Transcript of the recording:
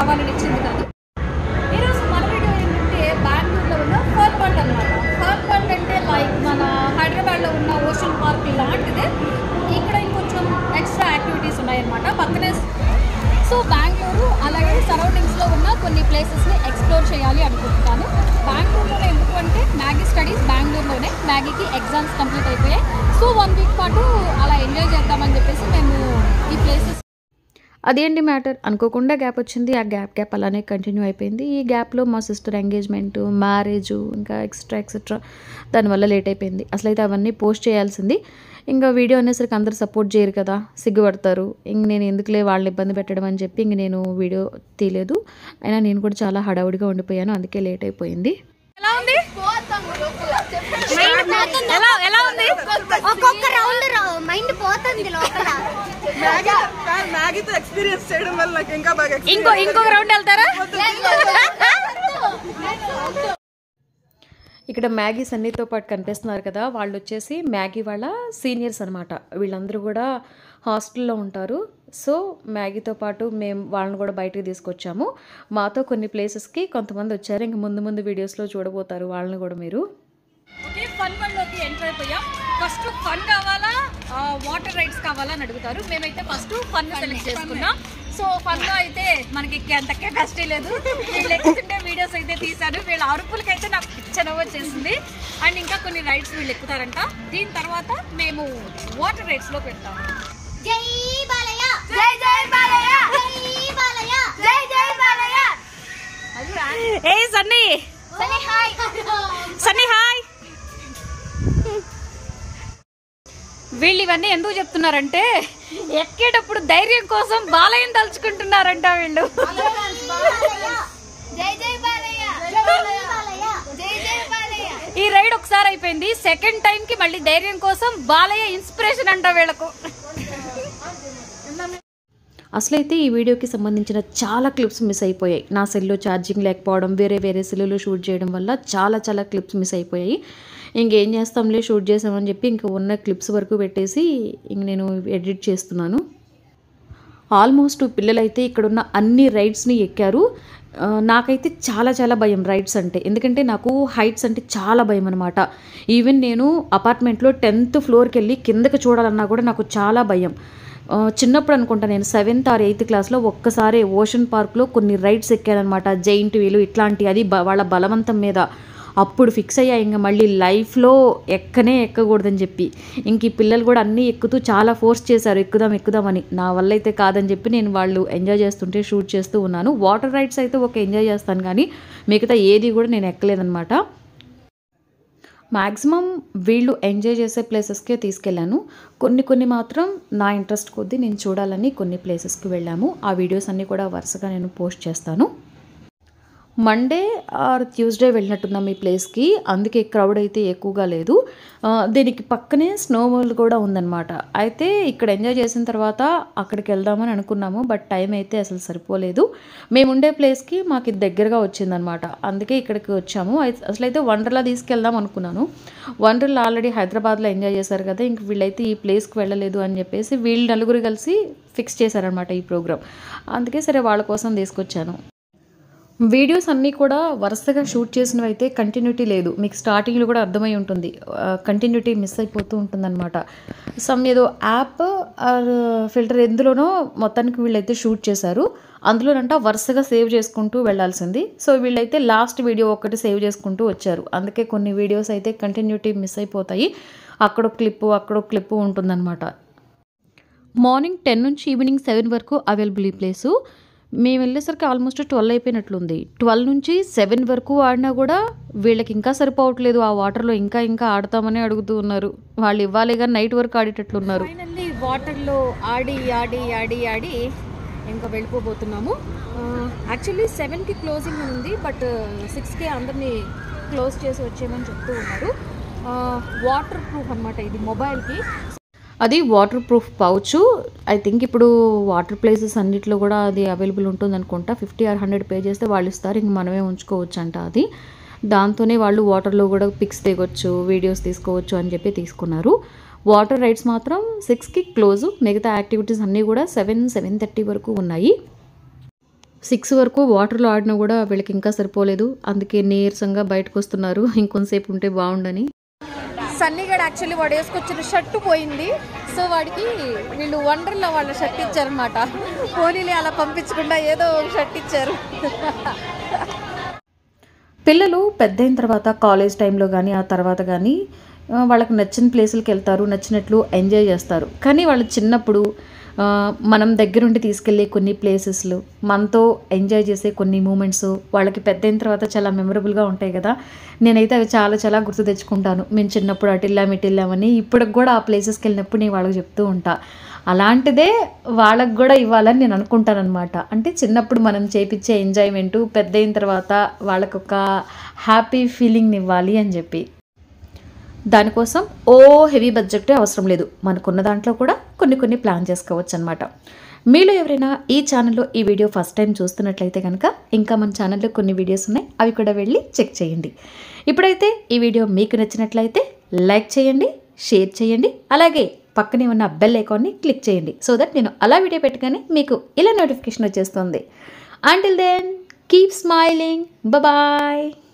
కావాలని ఇచ్చింది కాదు ఈరోజు మన వీడియో ఏంటంటే బెంగళూరులో ఉన్న ఫర్ వరల్డ్ అనమాట ఫర్ వరల్డ్ అంటే లైక్ మన హైదరాబాద్లో ఉన్న ఓషన్ పార్క్ లాంటిదే ఇక్కడ ఇంకొంచెం ఎక్స్ట్రా యాక్టివిటీస్ ఉన్నాయన్నమాట పక్కనే సో బెంగళూరు అలాగే సరౌండింగ్స్లో ఉన్న కొన్ని ప్లేసెస్ని ఎక్స్ప్లోర్ చేయాలి అనుకుంటున్నాను బెంగళూరులోనే ఎందుకు అంటే మ్యాగీ స్టడీస్ బెంగళూరులోనే మ్యాగీకి ఎగ్జామ్స్ కంప్లీట్ అయిపోయాయి సో వన్ వీక్ పాటు అలా ఎంజాయ్ చేద్దామని చెప్పేసి మేము ఈ ప్లేసెస్ అదేంటి మ్యాటర్ అనుకోకుండా గ్యాప్ వచ్చింది ఆ గ్యాప్ గ్యాప్ అలానే కంటిన్యూ అయిపోయింది ఈ గ్యాప్లో మా సిస్టర్ ఎంగేజ్మెంట్ మ్యారేజ్ ఇంకా ఎక్సెట్రా ఎక్సెట్రా దానివల్ల లేట్ అయిపోయింది అసలు అయితే అవన్నీ పోస్ట్ చేయాల్సింది ఇంకా వీడియో అనేసరికి అందరు సపోర్ట్ చేయరు కదా సిగ్గుపడతారు ఇంక నేను ఎందుకులే వాళ్ళని ఇబ్బంది పెట్టడం అని చెప్పి ఇంక నేను వీడియో తీయలేదు అయినా నేను కూడా చాలా హడావుడిగా ఉండిపోయాను అందుకే లేట్ అయిపోయింది ఎలా ఉంది ఎలా ఎలా ఉంది ఒక్కొక్క రౌండ్ మైండ్ పోతుంది లోపల మ్యాగీ మ్యాగీతో ఎక్స్పీరియన్స్ చేయడం వల్ల నాకు ఇంకా బాగా ఇంకో ఇంకొక రౌండ్ వెళ్తారా ఇక్కడ మ్యాగీ సన్నీతో పాటు కనిపిస్తున్నారు కదా వాళ్ళు వచ్చేసి మ్యాగీ వాళ్ళ సీనియర్స్ అనమాట వీళ్ళందరూ కూడా హాస్టల్లో ఉంటారు సో మ్యాగీతో పాటు మేము వాళ్ళని కూడా బయటికి తీసుకొచ్చాము మాతో కొన్ని ప్లేసెస్కి కొంతమంది వచ్చారు ఇంక ముందు ముందు వీడియోస్లో చూడబోతారు వాళ్ళని కూడా మీరు ఓకే ఫన్ వన్ లోకి ఎంటర్ అయిపోయాం ఫస్ట్ ఫన్ కావాలా వాటర్ రైడ్స్ కావాలా అని అడుగుతారు మేమైతే ఫస్ట్ ఫన్ సెలెక్ట్ చేసుకున్నాం సో ఫన్ లో అయితే మనకి అంత కెపాసిటీ లేదు వీళ్ళు ఎక్కుతుంటే వీడియోస్ అయితే తీశారు వీళ్ళ అరుపులకైతే నాకు పిచ్చనవ్వు వచ్చేసింది అండ్ ఇంకా కొన్ని రైడ్స్ వీళ్ళు ఎక్కుతారంట దీని తర్వాత మేము వాటర్ రైడ్స్ లోకి వెళ్తాం జై బాలయ్య జై జై బాలయ్య జై బాలయ్య జై జై బాలయ్య ఏ సన్నీ సరే హాయ్ సన్నీ హాయ్ వీళ్ళు ఇవన్నీ ఎందుకు చెప్తున్నారంటే ఎక్కేటప్పుడు ధైర్యం కోసం బాలయ్యని తలుచుకుంటున్నారంట వీళ్ళు జై జై బాలయ్య జై బాలయ్య జై జై బాలయ్య ఈ రైడ్ ఒకసారి అయిపోయింది సెకండ్ టైం కి మళ్ళీ ధైర్యం కోసం బాలయ్య ఇన్స్పిరేషన్ అంట వీళ్ళకు అసలైతే ఈ వీడియోకి సంబంధించిన చాలా క్లిప్స్ మిస్ అయిపోయాయి నా సెల్లో ఛార్జింగ్ లేకపోవడం వేరే వేరే సెల్లులో షూట్ చేయడం వల్ల చాలా చాలా క్లిప్స్ మిస్ అయిపోయాయి ఇంకేం చేస్తాంలే షూట్ చేసామని చెప్పి ఇంక ఉన్న క్లిప్స్ వరకు పెట్టేసి ఇంక నేను ఎడిట్ చేస్తున్నాను ఆల్మోస్ట్ పిల్లలైతే ఇక్కడున్న అన్ని రైడ్స్ని ఎక్కారు ఆ, నాకైతే చాలా చాలా భయం రైడ్స్ అంటే ఎందుకంటే నాకు హైట్స్ అంటే చాలా భయం అనమాట ఈవెన్ నేను అపార్ట్మెంట్లో టెన్త్ ఫ్లోర్కి వెళ్ళి కిందకి చూడాలన్నా కూడా నాకు చాలా భయం ఆ, చిన్నప్పుడు అనుకుంటా నేను సెవెంత్ ఆర్ ఎయిత్ క్లాస్లో ఒక్కసారి ఓషన్ పార్క్లో కొన్ని రైడ్స్ ఎక్కానమాట జైంట్ వీలు ఇట్లాంటి అది బ- వాళ్ళ బలవంతం మీద అప్పుడు ఫిక్స్ అయ్యా ఇంకా మళ్ళీ లైఫ్లో ఎక్కనే ఎక్కకూడదని చెప్పి ఇంక ఈ పిల్లలు కూడా అన్నీ ఎక్కుతూ చాలా ఫోర్స్ చేశారు ఎక్కుదాం ఎక్కుదామని నా వల్ల అయితే కాదని చెప్పి నేను వాళ్ళు ఎంజాయ్ చేస్తుంటే షూట్ చేస్తూ ఉన్నాను వాటర్ రైడ్స్ అయితే ఒక ఎంజాయ్ చేస్తాను కానీ మిగతా ఏది కూడా నేను ఎక్కలేదనమాట మ్యాక్సిమం వీళ్ళు ఎంజాయ్ చేసే ప్లేసెస్కే తీసుకెళ్ళాను కొన్ని కొన్ని మాత్రం నా ఇంట్రెస్ట్ కొద్దీ నేను చూడాలని కొన్ని ప్లేసెస్కి వెళ్ళాము ఆ వీడియోస్ అన్నీ కూడా వరుసగా నేను పోస్ట్ చేస్తాను మండే ఆర్ ట్యూస్డే వెళ్ళినట్టున్నాం ఈ ప్లేస్కి అందుకే క్రౌడ్ అయితే ఎక్కువగా లేదు ఆ, దీనికి పక్కనే స్నో వరల్డ్ కూడా ఉందన్నమాట అయితే ఇక్కడ ఎంజాయ్ చేసిన తర్వాత అక్కడికి వెళ్దామని అనుకున్నాము బట్ టైం అయితే అసలు సరిపోలేదు మేము ఉండే ప్లేస్కి మాకు ఇది దగ్గరగా వచ్చిందనమాట అందుకే ఇక్కడికి వచ్చాము అయి- అసలైతే వండర్లా తీసుకెళ్దాం అనుకున్నాను వండర్లా ఆల్రెడీ హైదరాబాద్లో ఎంజాయ్ చేశారు కదా ఇంక వీళ్ళైతే ఈ ప్లేస్కి వెళ్ళలేదు అని చెప్పేసి వీళ్ళు నలుగురు కలిసి ఫిక్స్ చేశారనమాట ఈ ప్రోగ్రామ్ అందుకే సరే వాళ్ళ కోసం తీసుకొచ్చాను వీడియోస్ అన్నీ కూడా వరుసగా షూట్ చేసినవి అయితే కంటిన్యూటీ లేదు మీకు స్టార్టింగ్లో కూడా అర్థమై ఉంటుంది కంటిన్యూటీ మిస్ అయిపోతూ ఉంటుందన్నమాట సమ్ ఏదో యాప్ ఆర్ ఫిల్టర్ ఎందులోనో మొత్తానికి వీళ్ళైతే షూట్ చేశారు అందులోనంట వరుసగా సేవ్ చేసుకుంటూ వెళ్ళాల్సింది సో వీళ్ళైతే లాస్ట్ వీడియో ఒకటి సేవ్ చేసుకుంటూ వచ్చారు అందుకే కొన్ని వీడియోస్ అయితే కంటిన్యూటీ మిస్ అయిపోతాయి అక్కడో క్లిప్పు అక్కడో క్లిప్పు ఉంటుందన్నమాట మార్నింగ్ టెన్ నుంచి ఈవినింగ్ సెవెన్ వరకు అవైలబుల్ ఈ ప్లేసు మేము వెళ్ళేసరికి ఆల్మోస్ట్ ట్వెల్వ్ అయిపోయినట్లుంది ట్వెల్వ్ నుంచి సెవెన్ వరకు ఆడినా కూడా వీళ్ళకి ఇంకా సరిపోవట్లేదు ఆ వాటర్లో ఇంకా ఇంకా ఆడతామని అడుగుతూ ఉన్నారు వాళ్ళు ఇవ్వాలి కానీ నైట్ వరకు ఆడేటట్లున్నారు ఫైనల్లీ వాటర్లో ఆడి ఆడి ఆడి ఆడి ఇంకా వెళ్ళిపోబోతున్నాము యాక్చువల్లీ సెవెన్కి క్లోజింగ్ ఉంది బట్ సిక్స్కి అందరినీ క్లోజ్ చేసి వచ్చేయమని చెప్తూ ఉన్నారు వాటర్ ప్రూఫ్ అనమాట ఇది మొబైల్కి అది water proof pouch I think ఇప్పుడు వాటర్ ప్లేసెస్ అన్నిట్లో కూడా అది అవైలబుల్ ఉంటుంది అనుకుంటా ఫిఫ్టీ ఆర్ హండ్రెడ్ పే చేస్తే వాళ్ళు ఇస్తారు ఇంక మనమే ఉంచుకోవచ్చు అంట అది దాంతోనే వాళ్ళు వాటర్లో కూడా పిక్స్ దిగొచ్చు వీడియోస్ తీసుకోవచ్చు అని చెప్పి తీసుకున్నారు వాటర్ రైడ్స్ మాత్రం సిక్స్కి క్లోజ్ మిగతా యాక్టివిటీస్ అన్నీ కూడా సెవెన్ సెవెన్ థర్టీ వరకు ఉన్నాయి సిక్స్ వరకు వాటర్లో ఆడినా కూడా వీళ్ళకి ఇంకా సరిపోలేదు అందుకే నీరసంగా బయటకు వస్తున్నారు ఇంకొంతసేపు ఉంటే బాగుండని సన్నీగడ్ యాక్చువల్లీ వాడు వేసుకొచ్చిన షర్ట్ పోయింది సో వాడికి వీళ్ళు వండర్లో వాళ్ళ షర్ట్ ఇచ్చారనమాట పోనీలే అలా పంపించకుండా ఏదో ఒక షర్ట్ ఇచ్చారు పిల్లలు పెద్ద అయిన తర్వాత కాలేజ్ టైంలో కానీ ఆ తర్వాత కానీ ఆ, వాళ్ళకి నచ్చిన ప్లేసులకి వెళ్తారు నచ్చినట్లు ఎంజాయ్ చేస్తారు కానీ వాళ్ళు చిన్నప్పుడు ఆ, మనం దగ్గరుండి తీసుకెళ్ళే కొన్ని ప్లేసెస్లు మనతో ఎంజాయ్ చేసే కొన్ని మూమెంట్స్ వాళ్ళకి పెద్ద అయిన తర్వాత చాలా మెమరబుల్గా ఉంటాయి కదా నేనైతే అవి చాలా చాలా గుర్తు తెచ్చుకుంటాను మేము చిన్నప్పుడు అటు వెళ్ళాం ఇటు వెళ్ళామని ఇప్పటికి కూడా ఆ ప్లేసెస్కి వెళ్ళినప్పుడు నేను వాళ్ళకి చెప్తూ ఉంటా అలాంటిదే వాళ్ళకి కూడా ఇవ్వాలని నేను అనుకుంటాను అనమాట అంటే చిన్నప్పుడు మనం చేపించే ఎంజాయ్మెంట్ పెద్ద అయిన తర్వాత వాళ్ళకు ఒక హ్యాపీ ఫీలింగ్ని ఇవ్వాలి అని చెప్పి దానికోసం ఓ హెవీ బడ్జెటే అవసరం లేదు మనకున్న దాంట్లో కూడా కొన్ని కొన్ని ప్లాన్ చేసుకోవచ్చు అనమాట మీలో ఎవరైనా ఈ ఛానల్లో ఈ వీడియో ఫస్ట్ టైం చూస్తున్నట్లయితే కనుక ఇంకా మన ఛానల్లో కొన్ని వీడియోస్ ఉన్నాయి అవి కూడా వెళ్ళి చెక్ చేయండి ఇప్పుడైతే ఈ వీడియో మీకు నచ్చినట్లయితే లైక్ చేయండి షేర్ చేయండి అలాగే పక్కనే ఉన్న బెల్ ఐకాన్ని క్లిక్ చేయండి సో దట్ నేను అలా వీడియో పెట్టగానే మీకు ఇలా నోటిఫికేషన్ వచ్చేస్తుంది until then keep smiling bye